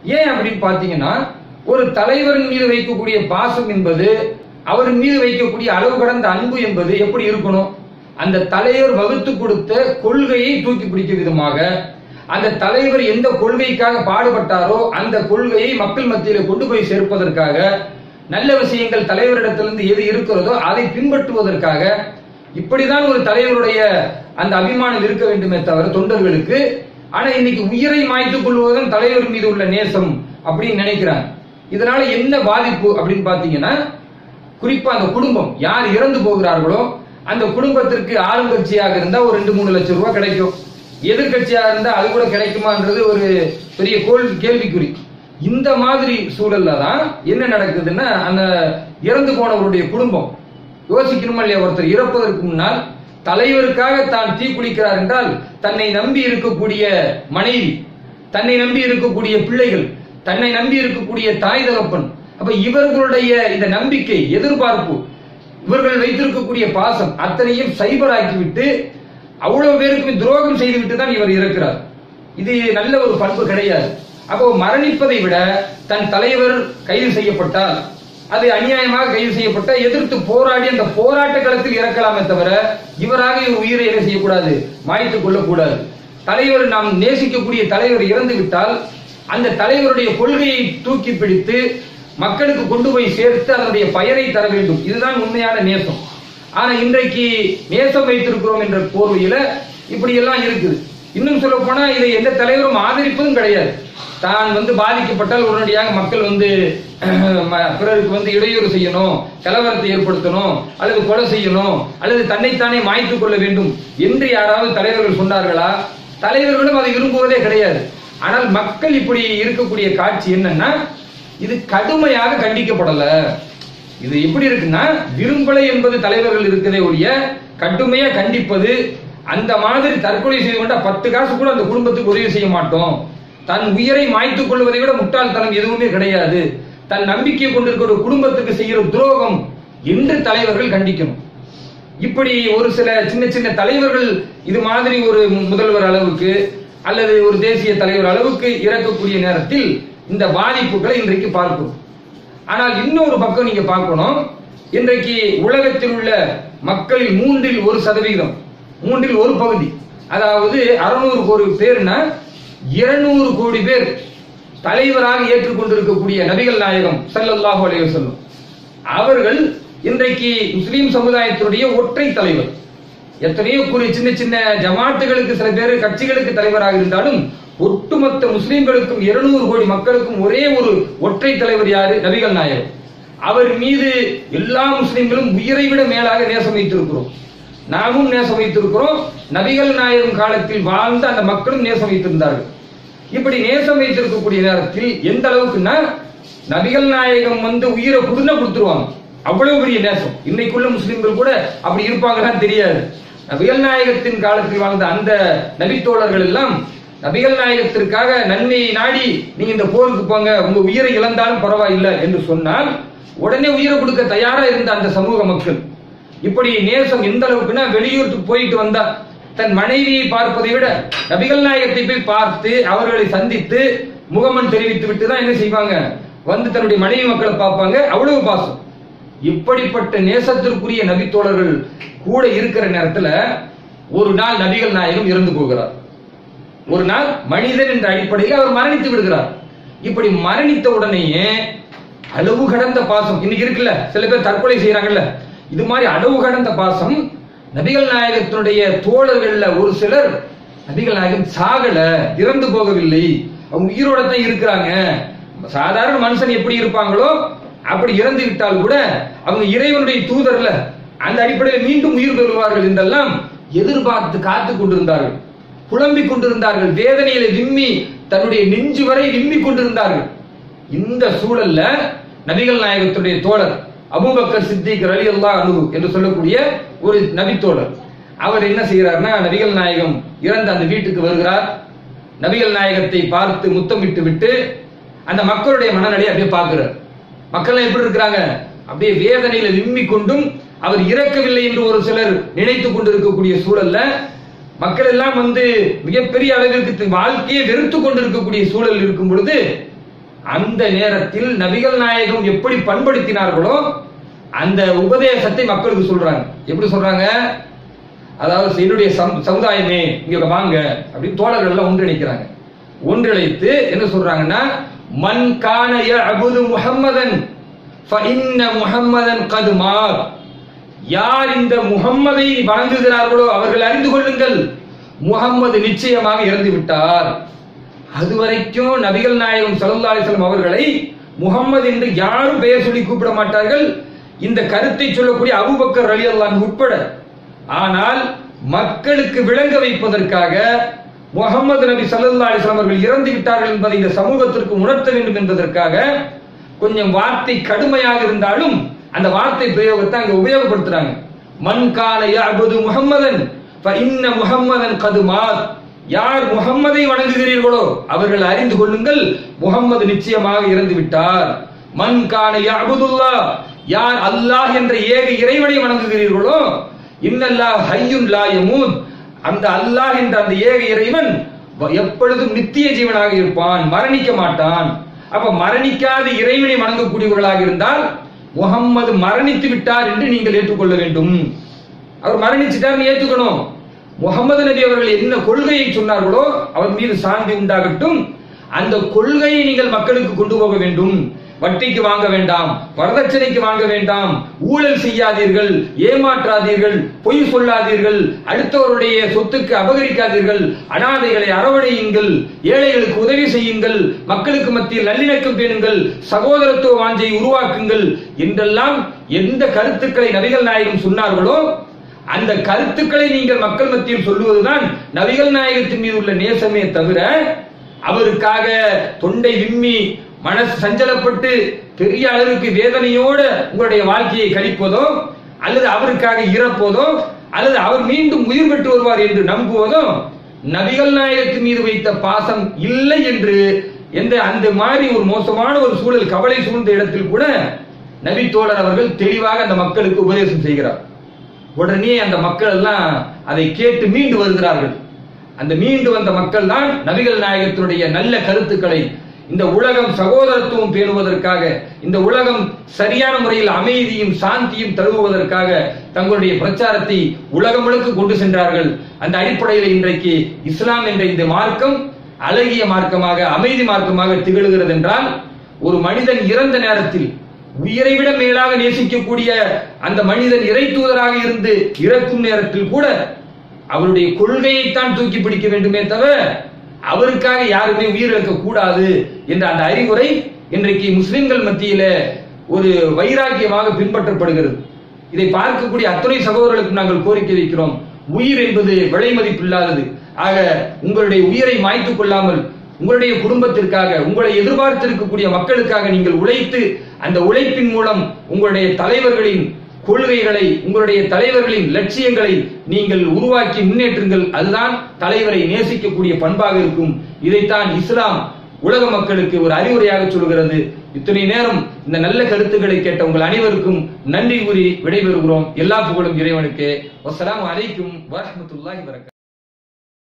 ஏன் அப்படின்னு பாத்தீங்கன்னா ஒரு தலைவரின் மீது வைக்கக்கூடிய பாசம் என்பது அவரின் மீது வைக்கக்கூடிய அளவு கடந்த அன்பு என்பது எப்படி இருக்கணும் அந்த தலைவர் வகுத்து கொடுத்த கொள்கையை தூக்கி பிடிக்கும் விதமாக அந்த தலைவர் எந்த கொள்கைக்காக பாடுபட்டாரோ அந்த கொள்கையை மக்கள் மத்தியில் கொண்டு போய் சேர்ப்பதற்காக நல்ல விஷயங்கள் தலைவரிடத்திலிருந்து எது இருக்கிறதோ அதை பின்பற்றுவதற்காக இப்படிதான் ஒரு தலைவருடைய அந்த அபிமானம் இருக்க வேண்டுமே தவிர தொண்டர்களுக்கு ஆனா இன்னைக்கு உயிரை மாய்த்துக் கொள்வதும் தலைவர் மீது உள்ள நேசம் அப்படின்னு நினைக்கிறாங்க இதனால என்ன பாதிப்பு அப்படின்னு பாத்தீங்கன்னா குறிப்பா அந்த குடும்பம் யார் இறந்து போகிறார்களோ அந்த குடும்பத்திற்கு ஆளுங்கட்சியாக இருந்தா ஒரு ரெண்டு மூணு லட்சம் ரூபாய் கிடைக்கும் எதிர்கட்சியாக இருந்தா அது கூட கிடைக்குமான்றது ஒரு பெரிய கோல் கேள்விக்குறி இந்த மாதிரி சூழல்ல தான் என்ன நடக்குதுன்னா அந்த இறந்து போனவருடைய குடும்பம் யோசிக்கணுமா இல்லையா ஒருத்தர் இறப்பதற்கு முன்னால் தலைவருக்காக தான் தீ குளிக்கிறார் என்றால் தன்னை நம்பி இருக்கக்கூடிய மனைவி தன்னை நம்பி இருக்கக்கூடிய பிள்ளைகள் தன்னை நம்பி இருக்கக்கூடிய தாய் தகப்பன் அப்ப இவர்களுடைய இந்த நம்பிக்கை எதிர்பார்ப்பு இவர்கள் வைத்திருக்கக்கூடிய பாசம் அத்தனையும் சைபராக்கிவிட்டு அவ்வளவு பேருக்கு துரோகம் செய்துவிட்டு தான் இவர் இருக்கிறார் இது நல்ல ஒரு பண்பு கிடையாது அப்போ மரணிப்பதை விட தன் தலைவர் கைது செய்யப்பட்டால் அது அநியாயமாக கைது செய்யப்பட்ட எதிர்த்து போராடி அந்த போராட்ட களத்தில் இறக்கலாமே தவிர இவராக இவர் உயிரை என்ன செய்யக்கூடாது மாய்த்துக் கொள்ளக்கூடாது தலைவர் நாம் நேசிக்கக்கூடிய தலைவர் இறந்து விட்டால் அந்த தலைவருடைய கொள்கையை தூக்கி பிடித்து மக்களுக்கு கொண்டு போய் சேர்த்து அதனுடைய பயனை தர வேண்டும் இதுதான் உண்மையான நேசம் ஆனா இன்றைக்கு நேசம் வைத்திருக்கிறோம் என்ற போர்வையில இப்படி எல்லாம் இருக்குது இன்னும் சொல்ல போனா இதை எந்த தலைவரும் ஆதரிப்பதும் கிடையாது தான் வந்து பாதிக்கப்பட்டால் உடனடியாக மக்கள் வந்து ம- பிறருக்கு வந்து இடையூறு செய்யணும் கலவரத்தை ஏற்படுத்தணும் அல்லது கொலை செய்யணும் அல்லது தன்னைத்தானே மாய்த்துக் கொள்ள வேண்டும் என்று யாராவது தலைவர்கள் சொன்னார்களா தலைவர்களும் அதை விரும்புவதே கிடையாது ஆனால் மக்கள் இப்படி இருக்கக்கூடிய காட்சி என்னன்னா இது கடுமையாக கண்டிக்கப்படல இது எப்படி இருக்குன்னா விரும்பலை என்பது தலைவர்கள் இருக்கதே ஒழிய கடுமையா கண்டிப்பது அந்த மாதிரி தற்கொலை செய்து கொண்டா பத்து காசு கூட அந்த குடும்பத்துக்கு உதவி செய்ய மாட்டோம் தன் உயிரை மாய்த்துக் கொள்வதை விட முட்டாள்தனம் எதுவுமே கிடையாது தன் நம்பிக்கை கொண்டிருக்கிற ஒரு குடும்பத்துக்கு செய்கிற துரோகம் என்று தலைவர்கள் கண்டிக்கணும் இப்படி ஒரு சில சின்ன சின்ன தலைவர்கள் இது மாதிரி ஒரு முதல்வர் அளவுக்கு அல்லது ஒரு தேசிய தலைவர் அளவுக்கு இறக்கக்கூடிய நேரத்தில் இந்த பாதிப்புகளை இன்றைக்கு பார்க்கிறோம் ஆனால் இன்னொரு பக்கம் நீங்க பார்க்கணும் இன்றைக்கு உலகத்தில் உள்ள மக்களில் மூன்றில் ஒரு சதவீதம் மூன்றில் ஒரு பகுதி அதாவது அறுநூறு கோடி பேர்னா இருநூறு கோடி பேர் தலைவராக ஏற்றுக்கொண்டிருக்கக்கூடிய நபிகள் நாயகம் ஸல்லல்லாஹு அலைஹி வஸல்லம் அவர்கள் இன்றைக்கு முஸ்லீம் சமுதாயத்தினுடைய ஒற்றை தலைவர் எத்தனையோ குறி சின்ன சின்ன ஜமாத்துகளுக்கு சில பேர் கட்சிகளுக்கு தலைவராக இருந்தாலும் ஒட்டுமொத்த முஸ்லிம்களுக்கும் 200 கோடி மக்களுக்கும் ஒரே ஒரு ஒற்றை தலைவர் யாரு நபிகள் நாயகம் அவர் மீது எல்லா முஸ்லிம்களும் உயிரை விட மேலாக நேசம் வைத்திருக்கிறோம் நாமும் நேசம் வைத்திருக்கிறோம் நபிகள் நாயகம் காலத்தில் வாழ்ந்த அந்த மக்களும் நேசம் வைத்திருந்தார்கள் இப்படி நேசம் வைத்திருக்கக்கூடிய நேரத்தில் எந்த அளவுக்குன்னா நபிகள் நாயகம் வந்து உயிரை கொடுன்னா கொடுத்துருவாங்க அவ்வளவு பெரிய நேசம் இன்னைக்குள்ள முஸ்லிம்கள் கூட அப்படி இருப்பாங்கன்னு தெரியாது நபிகள் நாயகத்தின் காலத்தில் வாழ்ந்த அந்த நபித்தோழர்கள் எல்லாம் நபிகள் நாயகத்திற்காக நன்மையை நாடி நீங்க இந்த போருக்கு போங்க உங்க உயிரை இழந்தாலும் பரவாயில்லை என்று சொன்னால் உடனே உயிரை கொடுக்க தயாரா இருந்த அந்த சமூக மக்கள் இப்படி நேசம் எந்த அளவுக்குன்னா வெளியூருக்கு போயிட்டு வந்தா தன் மனைவியை பார்ப்பதை விட நபிகள் நாயகத்தை போய் பார்த்து அவர்களை சந்தித்து முகமன் தெரிவித்து விட்டு தான் என்ன செய்வாங்க வந்து தன்னுடைய மனைவி மக்களை பார்ப்பாங்க அவ்வளவு பாசம் இப்படிப்பட்ட நேசத்திற்குரிய நபித்தோழர்கள் கூட இருக்கிற நேரத்துல ஒரு நாள் நபிகள் நாயகம் இறந்து போகிறார் ஒரு நாள் மனிதன் என்ற அடிப்படையில் அவர் மரணித்து விடுகிறார் இப்படி மரணித்த உடனேயே அளவு கடந்த பாசம் இன்னைக்கு இருக்குல்ல சில பேர் தற்கொலை செய்யறாங்கல்ல இது மாதிரி அளவு கடந்த பாசம் நபிகள் நாயகத்தினுடைய தோழர்கள்ல ஒரு சிலர் நபிகள் நாயகம் சாகல இறந்து போகவில்லை அவங்க உயிரோட தான் இருக்கிறாங்க சாதாரண மனுஷன் எப்படி இருப்பாங்களோ அப்படி இறந்து விட்டால் கூட அவங்க இறைவனுடைய தூதர்ல அந்த அடிப்படையில் மீண்டும் உயிர் பெறுவார்கள் என்றெல்லாம் எதிர்பார்த்து காத்து கொண்டிருந்தார்கள் புலம்பிக் கொண்டிருந்தார்கள் வேதனையில விம்மி தன்னுடைய நெஞ்சு வரை விம்மிக் கொண்டிருந்தார்கள் இந்த சூழல்ல நபிகள் நாயகத்துடைய தோழர் அபூபக்கர் சித்திக் ரலி அல்லாஹ் அனுகு என்று சொல்லக்கூடிய ஒரு நபித்தோழர் அவர் என்ன செய்கிறார்னா நபிகள் நாயகம் இறந்த அந்த வீட்டுக்கு வருகிறார் நபிகள் நாயகத்தை பார்த்து முத்தமிட்டு விட்டு அந்த மக்களுடைய மனநிலையை அப்படியே பார்க்கிறார் மக்கள் எப்படி இருக்கிறாங்க அப்படியே வேதனையில விம்மி கொண்டும் அவர் இறக்கவில்லை என்று ஒரு சிலர் நினைத்துக் கொண்டிருக்கக்கூடிய சூழல்ல மக்கள் எல்லாம் வந்து மிகப்பெரிய அளவிற்கு தி- வாழ்க்கையை வெறுத்து கொண்டிருக்கக்கூடிய சூழல் இருக்கும் பொழுது அந்த நேரத்தில் நபிகள் நாயகம் எப்படி பண்படுத்தினார்களோ அந்த உபதேசத்தை மக்களுக்கு சொல்றாங்க எப்படி சொல்றாங்க அதாவது என்னுடைய சம்- சமுதாயமே இங்க வாங்க அப்படின்னு தோழர்கள் எல்லாம் ஒன்றிணைக்கிறாங்க ஒன்றிணைத்து என்ன சொல்றாங்கன்னா மன் கான யஅபுது முஹம்மதன் ஃபஇன்ன முஹம்மதன் கது மாத் யார் இந்த முகம்மதை வணங்குகிறார்களோ அவர்கள் அறிந்து கொள்ளுங்கள் முகம்மது நிச்சயமாக இறந்து விட்டார் அதுவரைக்கும் நபிகள் நாயகம் ஸல்லல்லாஹு அலைஹி வஸல்லம் அவர்களை முகம்மது என்று யாரும் பெயர் சொல்லி கூப்பிட மாட்டார்கள் இந்த கருத்தை சொல்லக்கூடிய அபூபக்கர் ரலியல்லாஹு அன்ஹு உட்பட ஆனால் மக்களுக்கு விளங்க வைப்பதற்காக முகமது நபி ஸல்லல்லாஹு அலைஹி வஸல்லம் அவர்கள் இறந்து விட்டார்கள் என்பதை இந்த சமூகத்திற்கு உணர்த்த வேண்டும் என்பதற்காக கொஞ்சம் வார்த்தை கடுமையாக இருந்தாலும் அந்த வார்த்தை பிரயோகத்தை அங்க உபயோகப்படுத்துறாங்க மன் கான யஅபுது முஹம்மதன் ஃபஇன்ன முஹம்மதன் கது மாத் யார் முகம்மதை வணங்குகிறீர்களோ அவர்கள் அறிந்து கொள்ளுங்கள் முகம்மது நிச்சயமாக இறந்து விட்டார் மன் கான யஅபுதுல்லா யார் அல்லாஹ் என்ற ஏக இறைவனை வணங்குகிறீர்களோ இன்னல்லாஹ் ஹய்யுன் லா யமூத் அந்த அல்லாஹ் என்ற அந்த ஏக இறைவன் வ- எப்பொழுதும் நித்திய ஜீவனாக இருப்பான் மரணிக்க மாட்டான் அப்ப மரணிக்காத இறைவனை வணங்கக்கூடியவர்களாக இருந்தால் முகம்மது மரணித்து விட்டார் என்று நீங்கள் ஏற்றுக்கொள்ள வேண்டும் அவர் மரணிச்சிட்டார் ஏற்றுக்கணும் முகமது நபி அவர்கள் என்ன கொள்கையை சொன்னார்களோ அவர் மீது சாந்தி உண்டாகட்டும் அந்த கொள்கையை நீங்கள் மக்களுக்கு கொண்டு போக வேண்டும் வட்டிக்கு வாங்க வேண்டாம் வரதட்சணைக்கு வாங்க வேண்டாம் ஊழல் செய்யாதீர்கள் ஏமாற்றாதீர்கள் பொய் சொல்லாதீர்கள் அடுத்தவருடைய சொத்துக்கு அபகரிக்காதீர்கள் அனாதைகளை அரவணையுங்கள் ஏழைகளுக்கு உதவி செய்யுங்கள் மக்களுக்கு மத்தியில் நல்லிணக்கம் பேணுங்கள் சகோதரத்துவ வாஞ்சை உருவாக்குங்கள் என்றெல்லாம் எந்த கருத்துக்களை நபிகள் நாயகம் சொன்னார்களோ அந்த கருத்துக்களை நீங்கள் மக்கள் மத்தியில் சொல்லுவதுதான் நபிகள் நாயகத்தின் மீது உள்ள நேசமே தவிர அவருக்காக தொண்டை விம்மி மனசு சஞ்சலப்பட்டு பெரிய அளவுக்கு வேதனையோட உங்களுடைய வாழ்க்கையை கழிப்பதோ அல்லது அவருக்காக இறப்பதோ அல்லது அவர் மீண்டும் உயிர் பெற்று வருவார் என்று நம்புவதோ நபிகள் நாயகத்தின் மீது வைத்த பாசம் இல்லை என்று எந்த அந்த மாதிரி ஒரு மோசமான ஒரு சூழல் கவலை சூழ்ந்த இடத்தில் கூட நபி தோழர் அவர்கள் தெளிவாக அந்த மக்களுக்கு உபதேசம் செய்கிறார் உடனே அந்த மக்கள் எல்லாம் அதை கேட்டு மீண்டு வருகிறார்கள் அந்த மீண்டு வந்த மக்கள் தான் நபிகள் நாயகத்தினுடைய நல்ல கருத்துக்களை இந்த உலகம் சகோதரத்துவம் பேணுவதற்காக இந்த உலகம் சரியான முறையில் அமைதியும் சாந்தியும் தழுவுவதற்காக தங்களுடைய பிரச்சாரத்தை உலகம் முழுக்க கொண்டு சென்றார்கள் அந்த அடிப்படையில் இன்றைக்கு இஸ்லாம் என்ற இந்த மார்க்கம் அழகிய மார்க்கமாக அமைதி மார்க்கமாக திகழ்கிறது என்றால் ஒரு மனிதன் இறந்த நேரத்தில் உயிரை விட மேலாக நேசிக்கக்கூடிய அந்த மனிதன் இறை தூதராக இருந்து இறக்கும் நேரத்தில் கூட அவருடைய கொள்கையைத்தான் தூக்கி பிடிக்க வேண்டுமே தவிர அவருக்காக யாருமே உயிரிழக்க கூடாது என்ற அந்த அறிவுரை இன்றைக்கு முஸ்லிம்கள் மத்தியில ஒரு வைராக்கியமாக பின்பற்றப்படுகிறது இதை பார்க்கக்கூடிய அத்துணை சகோதரர்களுக்கு நாங்கள் கோரிக்கை வைக்கிறோம் உயிர் என்பது விலை மதிப்பில்லாதது ஆக உங்களுடைய உயிரை மாய்த்துக் கொள்ளாமல் உங்களுடைய குடும்பத்திற்காக உங்களை எதிர்பார்த்திருக்கக்கூடிய மக்களுக்காக நீங்கள் உழைத்து அந்த உழைப்பின் மூலம் உங்களுடைய தலைவர்களின் கொள்கைகளை உங்களுடைய தலைவர்களின் லட்சியங்களை நீங்கள் உருவாக்கி முன்னேற்றுங்கள் அதுதான் தலைவரை நேசிக்கக்கூடிய பண்பாக இருக்கும் இதைத்தான் இஸ்லாம் உலக மக்களுக்கு ஒரு அறிவுரையாக சொல்கிறது இத்தனை நேரம் இந்த நல்ல கருத்துக்களை கேட்ட உங்கள் அனைவருக்கும் நன்றி கூறி விடைபெறுகிறோம் எல்லா புகழும் இறைவனுக்கு வஸ்ஸலாமு அலைக்கும் வரஹ்மத்துல்லாஹி வரகாத்துஹு